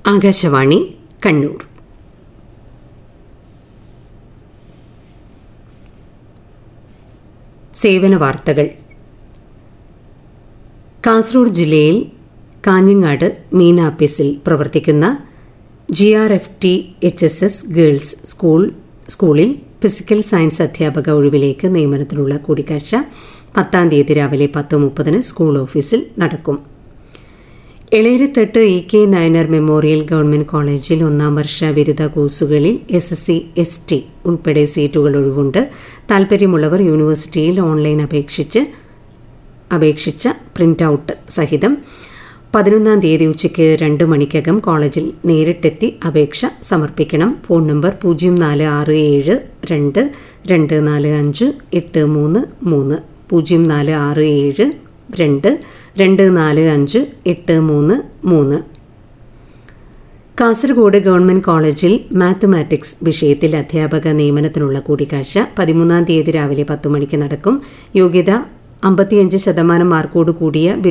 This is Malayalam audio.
ആകാശവാണി കണ്ണൂർ സേവന വാർത്തകൾ കാസർഗോഡ് ജില്ലയിൽ കാഞ്ഞങ്ങാട് മീനാപ്പീസിൽ പ്രവർത്തിക്കുന്ന G R F T H S S girls school സ്കൂളിൽ ഫിസിക്കൽ സയൻസ് അധ്യാപക ഒഴിവിലേക്ക് നിയമനത്തിനുള്ള കൂടിക്കാഴ്ച പത്താം തീയതി രാവിലെ പത്ത് മുപ്പതിന് സ്കൂൾ ഓഫീസിൽ നടക്കും എളേരത്തട്ട് E K Nayanar memorial government കോളേജിൽ ഒന്നാം വർഷ ബിരുദ കോഴ്സുകളിൽ S S C S T ഉൾപ്പെടെ സീറ്റുകൾ ഒഴിവുണ്ട് താൽപ്പര്യമുള്ളവർ യൂണിവേഴ്സിറ്റിയിൽ ഓൺലൈൻ അപേക്ഷിച്ച് അപേക്ഷിച്ച പ്രിന്റ് ഔട്ട് സഹിതം പതിനൊന്നാം തീയതി ഉച്ചയ്ക്ക് രണ്ട് മണിക്കകം കോളേജിൽ നേരിട്ടെത്തി അപേക്ഷ സമർപ്പിക്കണം ഫോൺ നമ്പർ പൂജ്യം നാല് ആറ് ഏഴ് രണ്ട് രണ്ട് നാല് അഞ്ച് എട്ട് മൂന്ന് മൂന്ന് പൂജ്യം നാല് ആറ് ഏഴ് രണ്ട് രണ്ട് നാല് അഞ്ച് എട്ട് മൂന്ന് മൂന്ന് കാസർഗോഡ് ഗവൺമെന്റ് കോളേജിൽ മാത്തമാറ്റിക്സ് വിഷയത്തിൽ അധ്യാപക നിയമനത്തിനുള്ള കൂടിക്കാഴ്ച പതിമൂന്നാം തീയതി രാവിലെ പത്ത് മണിക്ക് നടക്കും യോഗ്യത അമ്പത്തിയഞ്ച് ശതമാനം മാർക്കോട് കൂടിയ